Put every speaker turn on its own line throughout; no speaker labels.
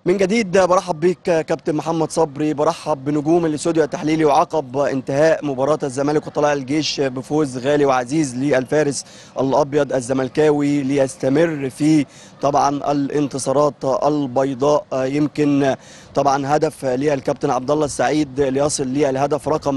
من جديد برحب بيك كابتن محمد صبري برحب بنجوم الاستوديو التحليلي وعقب انتهاء مباراة الزمالك وطلائع الجيش بفوز غالي وعزيز للفارس الابيض الزملكاوي ليستمر في طبعا الانتصارات البيضاء يمكن طبعا هدف للكابتن عبد الله السعيد ليصل للهدف رقم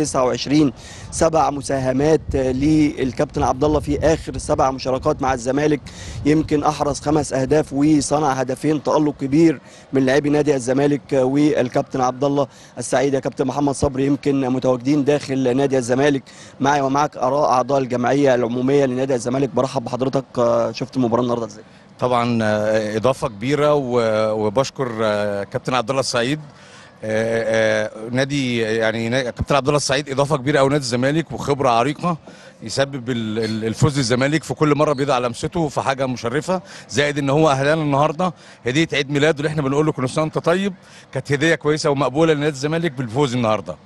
129 سبع مساهمات للكابتن عبد الله في اخر سبع مشاركات مع الزمالك يمكن احرز خمس اهداف وصنع هدفين تالق كبير من لاعبي نادي الزمالك والكابتن عبد الله السعيد يا كابتن محمد صبري يمكن متواجدين داخل نادي الزمالك معي ومعك اراء اعضاء الجمعيه العموميه لنادي الزمالك برحب بحضرتك شفت المباراه النهارده ازاي
طبعا آه، اضافه كبيره و- وبشكر آه، كابتن عبد الله السعيد آه، آه، نادي يعني نا- كابتن عبد الله السعيد اضافه كبيره قوي نادي الزمالك وخبره عريقه يسبب ال- ال- الفوز للزمالك في كل مره بيضع لمسته في حاجه مشرفه زائد ان هو اهلانا النهارده هديه عيد ميلاده اللي احنا بنقول له كل سنه وانت طيب كانت هديه كويسه ومقبوله لنادي الزمالك بالفوز النهارده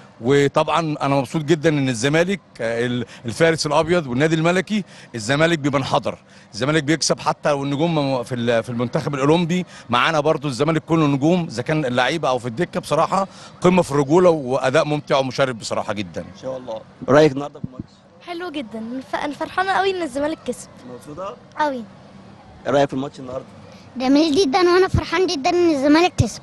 وطبعا انا مبسوط جدا ان الزمالك آه، ال- الفارس الابيض والنادي الملكي الزمالك بمنحدر الزمالك بيكسب حتى والنجوم في ال- في المنتخب الاولمبي معانا برضو الزمالك كله نجوم اذا كان اللعيبه او في الدكه بصراحه قمه في الرجوله واداء ممتع ومشرف بصراحه جدا
ان شاء الله رايك النهارده في الماتش
حلو جدا ف- انا فرحانه قوي ان الزمالك كسب
مبسوطه
قوي
ايه رايك في الماتش النهارده
جميل جدا وانا فرحان جدا ان الزمالك كسب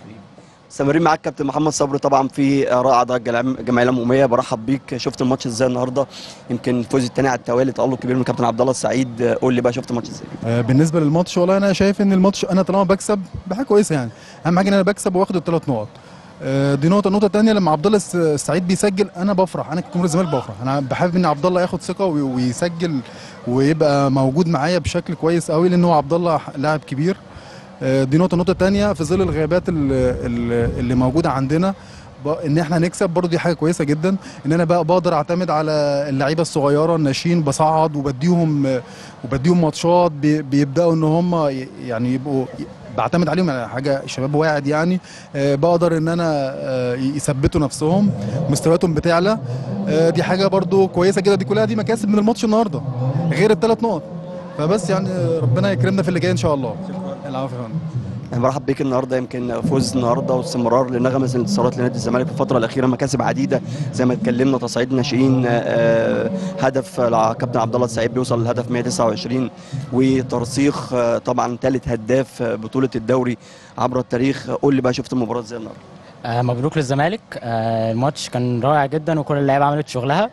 مستمرين معاك كابتن محمد صبري طبعا في اراء اعضاء الجلعم- الجمعيه العموميه برحب بيك شفت الماتش ازاي النهارده يمكن الفوز الثاني على التوالي تالق كبير من كابتن عبد الله السعيد قول لي بقى شفت الماتش ازاي
آه، بالنسبه للماتش والله انا شايف ان الماتش انا طالما بكسب بحاجه كويسه يعني اهم حاجه ان انا بكسب واخد الثلاث نقط آه، دي نقطه النقطه الثانيه لما عبد الله الس- السعيد بيسجل انا بفرح انا كجمهور الزمالك بفرح انا بحب ان عبد الله ياخد ثقه وي- ويسجل ويبقى موجود معايا بشكل كويس قوي لان هو عبد الله لاعب كبير آه، دي نقطه النقطه الثانيه في ظل الغيابات ال- ال- اللي موجوده عندنا ب- ان احنا نكسب برضه دي حاجه كويسه جدا ان انا بقى بقدر اعتمد على اللعيبه الصغيره الناشئين بصعد وبديهم آه، وبديهم ماتشات بي- بيبداوا ان هم ي- يعني يبقوا بعتمد عليهم على حاجه شباب واعد يعني آه، بقدر ان انا آه، يثبتوا نفسهم مستوياتهم بتعلى آه، دي حاجه برضو كويسه جدا دي كلها دي مكاسب من الماتش النهارده غير الثلاث نقط فبس يعني آه، ربنا يكرمنا في اللي جاي ان شاء الله العفو يا فندم
انا برحب بيك النهارده يمكن فوز النهارده واستمرار لنغمه الانتصارات لنادي الزمالك في الفتره الاخيره مكاسب عديده زي ما اتكلمنا تصعيد الناشئين آه، هدف كابتن عبد الله السعيد بيوصل للهدف 129 وترسيخ آه، طبعا ثالث هداف بطوله الدوري عبر التاريخ قول لي بقى شفت المباراه ازاي النهارده
آه، مبروك للزمالك آه، الماتش كان رائع جدا وكل اللعيبه عملت شغلها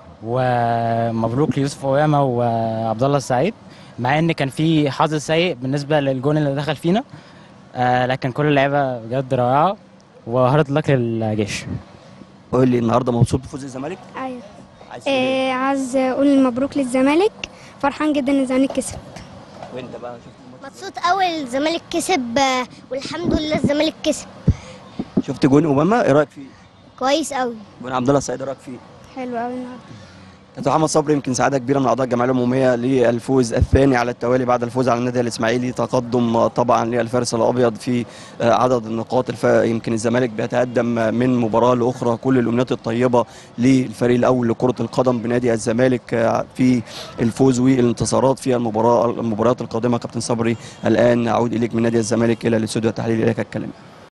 ومبروك ليوسف اوياما وعبد الله السعيد مع ان كان في حظ سيء بالنسبه للجون اللي دخل فينا آه، لكن كل اللعيبه بجد رائعه وهارد لك للجيش
قول لي النهارده مبسوط بفوز الزمالك
ايوه
عايز تقول إيه؟
آه عايز اقول مبروك للزمالك فرحان جدا ان الزمالك كسب
وانت بقى شفت الماتش
مبسوط قوي الزمالك كسب آه، والحمد لله الزمالك كسب
شفت جون اوباما ايه رايك فيه
كويس قوي
جون عبد الله السعيد ايه رايك فيه
حلو قوي النهارده
كابتن محمد صبري يمكن سعاده كبيره من اعضاء الجمعيه العموميه للفوز الثاني على التوالي بعد الفوز على النادي الاسماعيلي تقدم آه، طبعا للفارس الابيض في آه، عدد النقاط الف... يمكن الزمالك بيتقدم آه، من مباراه لاخرى كل الامنيات الطيبه للفريق الاول لكره القدم بنادي الزمالك آه، في الفوز والانتصارات في المباراه المباريات القادمه كابتن صبري الان اعود اليك من نادي الزمالك الى الاستوديو التحليلي اليك الكلام